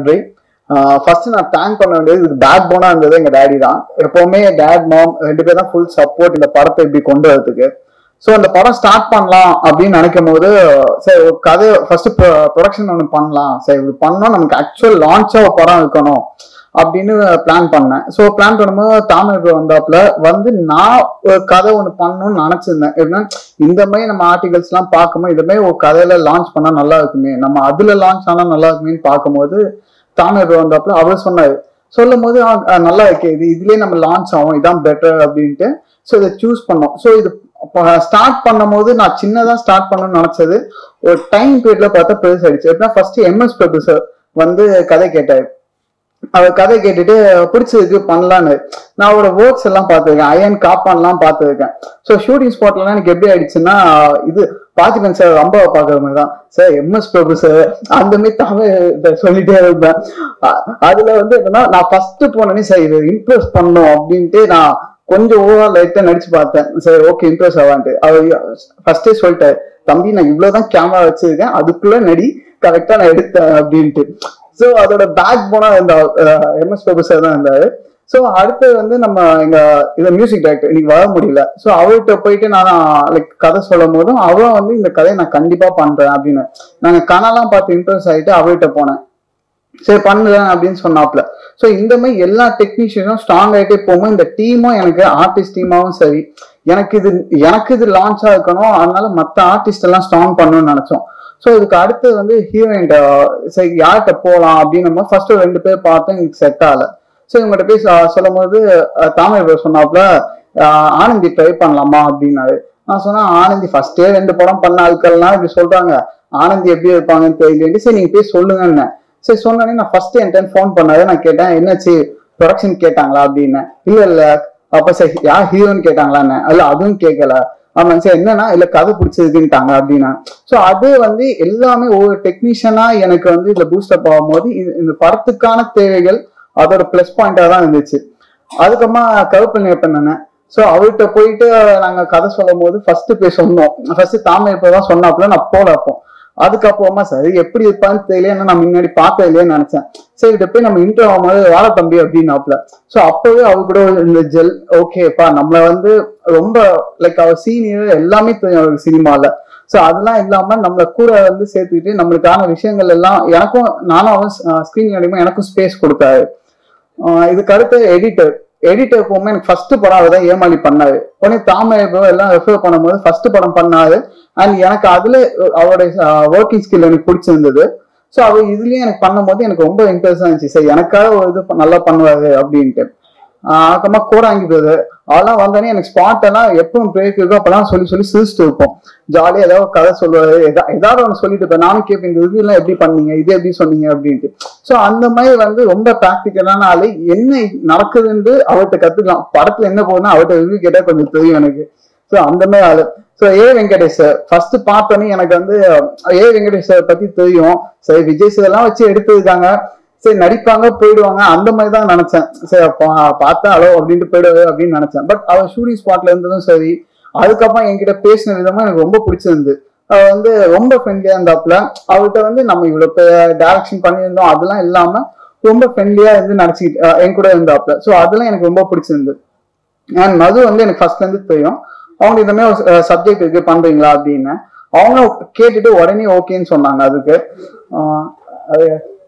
நன்றி ஃபர்ஸ்ட் நான் தேங்க் பண்ண வேண்டியது இதுக்கு பேக் போனா இருந்தது எங்க டேடி தான் எப்பவுமே டேட் மாம் ரெண்டு பேரும் தான் ஃபுல் சப்போர்ட் இந்த படத்தை இப்படி கொண்டு வரதுக்கு ஸோ அந்த படம் ஸ்டார்ட் பண்ணலாம் அப்படின்னு நினைக்கும் போது சரி ஒரு கதை ஃபர்ஸ்ட் ப்ரொடக்ஷன் ஒன்று பண்ணலாம் சரி இது பண்ணோம் நமக்கு ஆக்சுவல் லான்ச்சா ஒரு படம் இருக்கணும் அப்படின்னு பிளான் பண்ணேன் ஸோ பிளான் பண்ணும்போது தாமரை வந்தாப்புல வந்து நான் ஒரு கதை ஒன்று பண்ணணும்னு நினைச்சிருந்தேன் எப்படின்னா இந்த மாதிரி நம்ம ஆர்டிகல்ஸ் எல்லாம் பார்க்கும்போது இந்த மாதிரி ஒரு கதையில லான்ச் பண்ணா நல்லா இருக்குமே நம்ம அதுல லான்ச் ஆனா நல்லா இருக்குமேன்னு பார்க்கும்போது தாமரை வந்தாப்புல அவர் சொன்னாரு சொல்லும் போது "ஆ, ஆ, நல்லா இருக்கு இது இதுலயே நம்ம லான்ச் ஆகும் இதான் பெட்டர் அப்படின்ட்டு ஸோ இதை சூஸ் பண்ணோம் ஸோ இது ஸ்டார்ட் பண்ணும்போது நான் சின்னதா ஸ்டார்ட் பண்ணணும்னு நினைச்சது ஒரு டைம் பீரியட்ல பார்த்தா பெருசாயிடுச்சு எப்படின்னா ஃபர்ஸ்ட் எம்எஸ் ப்ரொடியூசர் வந்து கதை கேட்டாரு அவர் கதை கேட்டுட்டு பிடிச்சதுக்கு பண்ணலான்னு நான் அவரோட ஒர்க்ஸ் எல்லாம் பார்த்துருக்கேன் அயன் காப்பான்லாம் பார்த்துருக்கேன் ஸோ ஷூட்டிங் ஸ்பாட்லாம் எனக்கு எப்படி ஆயிடுச்சுன்னா இது பார்த்துப்பேன் சார் ரொம்ப பார்க்குற மாதிரி தான் சார் எம்எஸ் பிரபு சார் அந்த மாதிரி தமிழ் இதை சொல்லிட்டே இருப்பேன் அ- அதுல வந்து என்னன்னா நான் ஃபர்ஸ்ட் போனோடனே சார் இதை இம்ப்ரெஸ் பண்ணும் அப்படின்ட்டு நான் கொஞ்சம் ஓவரா லைட்டா நடிச்சு பார்த்தேன் சரி ஓகே இம்ப்ரெஸ் ஆவான்ட்டு அவர் ஃபர்ஸ்டே சொல்லிட்டாரு தம்பி நான் இவ்வளவுதான் கேமரா வச்சிருக்கேன் அதுக்குள்ள நடி கரெக்டா நான் எடுத்தேன் அப்படின்ட்டு ஸோ அதோட பேக் போனா இந்த எம்எஸ் பிரபு சார் தான் இருந்தாரு ஸோ அடுத்து வந்து நம்ம எங்க இந்த மியூசிக் டைரக்டர் இன்னைக்கு வர முடியல ஸோ அவர்கிட்ட போயிட்டு நான் லைக் கதை சொல்லும் போதும் அவரும் வந்து இந்த கதையை நான் கண்டிப்பா பண்றேன் அப்படின்னு நாங்க கனெல்லாம் பார்த்து இம்ப்ரெஸ் ஆயிட்டு அவர்கிட்ட போனேன் சரி பண்ணுறேன் அப்படின்னு சொன்னாப்ல ஸோ இந்த மாதிரி எல்லா டெக்னீஷியனும் ஸ்ட்ராங் ஆகிட்டே போகும்போது இந்த டீமும் எனக்கு ஆர்டிஸ்ட் டீமாவும் சரி எனக்கு இது எனக்கு இது லான்ச்சா இருக்கணும் அதனால மற்ற ஆர்டிஸ்ட் எல்லாம் ஸ்ட்ராங் பண்ணணும்னு நினைச்சோம் ஸோ இதுக்கு அடுத்து வந்து ஹீரோயின் சரி யார்கிட்ட போகலாம் அப்படின்னு ஃபர்ஸ்ட் ரெண்டு பேர் பார்த்தேன் எனக்கு செட் ஆகல ஸோ இவங்ககிட்ட போய் சொ- சொல்லும் போது அஹ், தாமரை bro சொன்னாப்ல அஹ், ஆனந்தி ட்ரை பண்ணலாமா அப்படின்னாரு நான் சொன்னேன் ஆனந்தி ஃபர்ஸ்டே ரெண்டு படம் பண்ண ஆட்கள்லாம் இப்படி சொல்றாங்க ஆனந்தி எப்படி இருப்பாங்கன்னு தெரியல சரி நீங்க போய் சொல்லுங்கன்னு சரி சொன்னோடனே நான் ஃபர்ஸ்ட் என் டைம் ஃபோன் பண்ணாரு நான் கேட்டேன் என்னாச்சு ப்ரொடக்ஷன் கேட்டாங்களா அப்படின்னு இல்ல இல்ல அப்ப சரி யார் ஹீரோன்னு கேட்டாங்களான்னு இல்ல அதுவும் கேட்கல ஆமா சரி என்னன்னா இல்ல கதை பிடிச்சிருக்குன்ட்டாங்க அப்படின்னா சோ அது வந்து எல்லாமே ஒவ்வொரு டெக்னீஷியனா எனக்கு வந்து இதுல பூஸ்டப் ஆகும்போது இது- இந்த படத்துக்கான தேவைகள் அதோட ப்ளஸ் பாயிண்டா தான் இருந்துச்சு அதுக்கப்புறமா கருப்பன் பண்ணேன் சோ அவர்கிட்ட போயிட்டு நாங்க கதை சொல்லும் போது ஃபர்ஸ்ட் போய் சொன்னோம் ஃபர்ஸ்ட் தாமை இப்பதான் சொன்னாப்புல நான் போல அப்போ அதுக்கப்புறமா சரி எப்படி இருப்பான்னு தெரியல ஏன்னா நான் முன்னாடி பார்த்தது இல்லையேன்னு நினைச்சேன் சரி இதை போய் நம்ம இன்டர்வ் ஆகும்போது வாழ தம்பி அப்படின்னாப்ல சோ அப்பவே அவர் கூட இந்த ஜெல் ஓகேப்பா நம்மள வந்து ரொம்ப லைக் அவர் சீனியர் எல்லாமே தெரியும் அவருக்கு சினிமால சோ அதெல்லாம் இல்லாம நம்மள கூட வந்து சேர்த்துக்கிட்டு நம்மளுக்கான விஷயங்கள் எல்லாம் எனக்கும் நானும் அவன் ஸ்கிரீன் அடிமா எனக்கும் ஸ்பேஸ் கொடுத்தாரு ஆஹ் இதுக்கு அடுத்து எடிட்டர் எடிட்டர் போகும்போது எனக்கு ஃபர்ஸ்ட் படம் அவர் தான் ஏமாளி பண்ணாரு உடனே தாமரை bro எல்லாம் ரெஃபர் பண்ணும்போது ஃபர்ஸ்ட் படம் பண்ணாரு அண்ட் எனக்கு அதுல அவருடைய ஒர்க்கிங் ஸ்கில் எனக்கு பிடிச்சிருந்தது ஸோ அவர் இதுலயும் எனக்கு பண்ணும்போது எனக்கு ரொம்ப இன்ட்ரெஸ்ட் இருந்துச்சு சரி எனக்காக ஒரு இது ப- நல்லா பண்ணுவாரு அப்படின்ட்டு ஆஹ் அப்புறமா கோடாங்கி பிரதர் அதெல்லாம் வந்தோடனே எனக்கு ஸ்பாட் எல்லாம் எப்பவும் பிரேக் இருக்கோ அப்பெல்லாம் சொல்லி சொல்லி சிரிச்சுட்டு இருப்போம் ஜாலியா ஏதாவது ஒரு கதை சொல்லுவாரு எதா- ஏதாவது ஒன்று சொல்லிட்டு இருப்பேன் நானும் கேட்பேன் இந்த ரிவ்யூ எல்லாம் எப்படி பண்ணீங்க இது எப்படி சொன்னீங்க அப்படின்ட்டு ஸோ அந்த மாதிரி வந்து ரொம்ப ப்ராக்டிக்கலான ஆளு என்ன நடக்குதுன்னு அவர்கிட்ட கத்துக்கலாம் படத்துல என்ன போகுதுன்னா அவர்கிட்ட ரிவ்யூ கேட்டா கொஞ்சம் தெரியும் எனக்கு ஸோ அந்த மாதிரி ஆளு ஸோ ஏ வெங்கடேஷ் சார் ஃபர்ஸ்ட் பார்த்தோன்னே எனக்கு வந்து ஏ வெங்கடேஷ் சார் பத்தி தெரியும் சரி விஜய் சார் எல்லாம் வச்சு எடுத்திருக்காங்க சரி நடிப்பாங்க போயிடுவாங்க அந்த மாதிரி தான் நினைச்சேன் சரி பா- பார்த்தா ஹலோ அப்படின்ட்டு போயிடுவாரு அப்படின்னு நினைச்சேன் பட் அவர் ஷூட்டிங் ஸ்பாட்ல இருந்ததும் சரி அதுக்கப்புறம் என்கிட்ட பேசின விதமும் எனக்கு ரொம்ப பிடிச்சிருந்து அவர் வந்து ரொம்ப ஃப்ரெண்ட்லியா இருந்தாப்புல அவர்கிட்ட வந்து நம்ம இவ்வளவு டைரக்ஷன் பண்ணியிருந்தோம் அதெல்லாம் இல்லாம ரொம்ப ஃப்ரெண்ட்லியா இருந்து நடிச்சுக்கிட்டு அஹ் என் கூட இருந்தாப்புல ஸோ அதெல்லாம் எனக்கு ரொம்ப பிடிச்சிருந்து அண்ட் மது வந்து எனக்கு ஃபர்ஸ்ட்ல இருந்து தெரியும் அவங்க இந்த மாதிரி ஒரு சப்ஜெக்ட் இருக்கு பண்றீங்களா அப்படின்னு அவங்க கேட்டுட்டு உடனே ஓகேன்னு சொன்னாங்க அதுக்கு ஆஹ் அது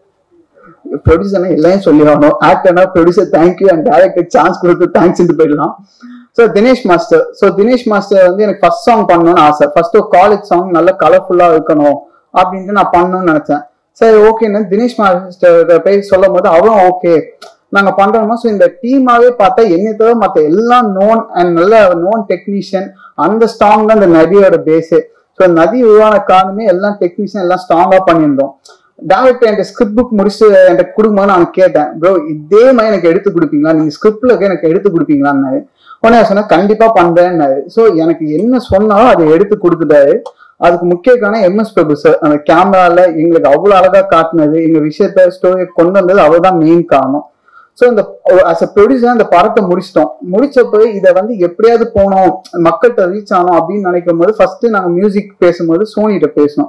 ப்ரொடியூசர்னா எல்லாம் சொல்லி ஆகணும் ஆக்டர்னா producer thank you and director chance கொடுத்து தேங்க்ஸ் போயிடலாம் so Dinesh master so Dinesh master வந்து எனக்கு ஃபர்ஸ்ட் சாங் பண்ணணும்னு ஆசை ஃபர்ஸ்ட் ஒரு காலேஜ் சாங் நல்ல கலர்ஃபுல்லா இருக்கணும் அப்படின்ட்டு நான் பண்ணணும்னு நினைச்சேன் சரி ஓகேன்னு தினேஷ் மாஸ்டர் போய் சொல்லும் போது அவரும் ஓகே நாங்க பண்றோமா ஸோ இந்த டீமாவே பார்த்தா என்னை தவிர மற்ற எல்லாம் நோன் அண்ட் நல்ல நோன் டெக்னீஷியன் அந்த ஸ்ட்ராங் தான் இந்த நதியோட பேஸு ஸோ நதி உருவான காரணமே எல்லாம் டெக்னீஷியன் எல்லாம் ஸ்ட்ராங்கா பண்ணியிருந்தோம் டேரக்டர் என்கிட்ட ஸ்கிரிப்ட் புக் முடிச்சுட்டு என்கிட்ட கொடுக்கும்போது நான் கேட்டேன் ப்ரோ இதே மாதிரி எனக்கு எடுத்து கொடுப்பீங்களா நீங்க ஸ்கிரிப்ட்ல எனக்கு எடுத்து கொடுப்பீங்களான்னு உடனே நான் சொன்னேன் கண்டிப்பா பண்றேன்னாரு ஸோ எனக்கு என்ன சொன்னாலும் அதை எடுத்து கொடுத்துட்டாரு அதுக்கு முக்கிய காரணம் எம்எஸ் பிரபு சார் அந்த கேமரால எங்களுக்கு அவ்வளவு அழகா காட்டினது எங்க விஷயத்த ஸ்டோரியை கொண்டு வந்தது அவர் தான் மெயின் காரணம் ஸோ இந்த அஸ் அ ப்ரொடியூசர் அந்த படத்தை முடிச்சிட்டோம் முடிச்சப்போ இதை வந்து எப்படியாவது போனோம் மக்கள்கிட்ட ரீச் ஆனோம் அப்படின்னு நினைக்கும் போது ஃபர்ஸ்ட் நாங்க மியூசிக் பேசும்போது சோனிகிட்ட பேசணும்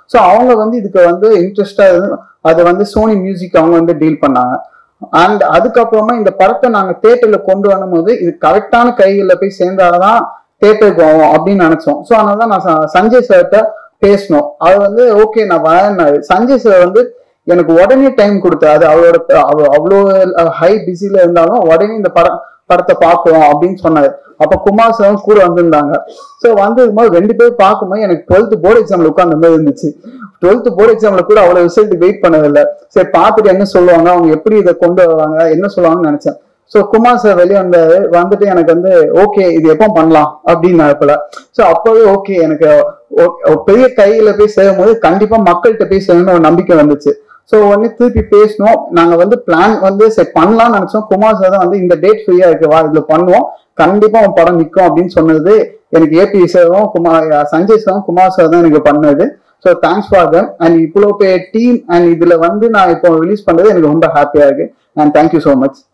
ஸோ அவங்க வந்து இதுக்கு வந்து இன்ட்ரெஸ்டா அது வந்து சோனி மியூசிக் அவங்க வந்து டீல் பண்ணாங்க அண்ட் அதுக்கப்புறமா இந்த படத்தை நாங்க தேட்டர்ல கொண்டு வரும்போது இது கரெக்டான கைகளில் போய் சேர்ந்தாதான் தேட்டருக்கு ஆகும் அப்படின்னு நினைச்சோம் ஸோ அதனால தான் நான் ச- சஞ்சய் சார்கிட்ட பேசணும் அது வந்து ஓகே நான் வரேன்னாரு சஞ்சய் சார் வந்து எனக்கு உடனே டைம் கொடுத்தாரு அவரோட அவ- அவ்வளோ ஹை பிஸில இருந்தாலும் உடனே இந்த படம் படத்தை பார்க்குறோம் அப்படின்னு சொன்னாரு அப்ப குமார் சாரும் கூட வந்திருந்தாங்க ஸோ வந்ததும்போது ரெண்டு பேரும் பார்க்கும்போது எனக்கு டுவெல்த் போர்டு எக்ஸாம்ல உட்காந்த மாதிரி இருந்துச்சு டுவெல்த் போர்டு எக்ஸாம்ல கூட அவ்வளவு ரிசல்ட் வெயிட் பண்ணதில்லை சரி பார்த்துட்டு என்ன சொல்லுவாங்க அவங்க எப்படி இதை கொண்டு வருவாங்க என்ன சொல்லுவாங்கன்னு நினைச்சேன் ஸோ குமார் சார் வெளியே வந்தாரு வந்துட்டு எனக்கு வந்து ஓகே இது எப்போ பண்ணலாம் அப்படின்னு நினைப்பல ஸோ அப்பவே ஓகே எனக்கு o- o- பெரிய கையில போய் சேரும் போது கண்டிப்பா மக்கள்கிட்ட போய் சேரணும்னு ஒரு நம்பிக்கை வந்துச்சு ஸோ உடனே திருப்பி பேசணும் நாங்க வந்து பிளான் வந்து சரி பண்ணலாம்னு நினைச்சோம் குமார் சார் தான் வந்து இந்த டேட் ஃப்ரீயா இருக்கு வா இதுல பண்ணுவோம் கண்டிப்பா உன் படம் நிற்கும் அப்படின்னு சொன்னது எனக்கு ஏபி சாரும் குமார் சஞ்சய் சாரும் குமார் சார் தான் எனக்கு பண்ணது so thanks for them and இவ்வளோ பெரிய டீம் அண்ட் இதுல வந்து நான் இப்போ ரிலீஸ் பண்றது எனக்கு ரொம்ப ஹாப்பியா இருக்கு அண்ட் தேங்க்யூ ஸோ மச்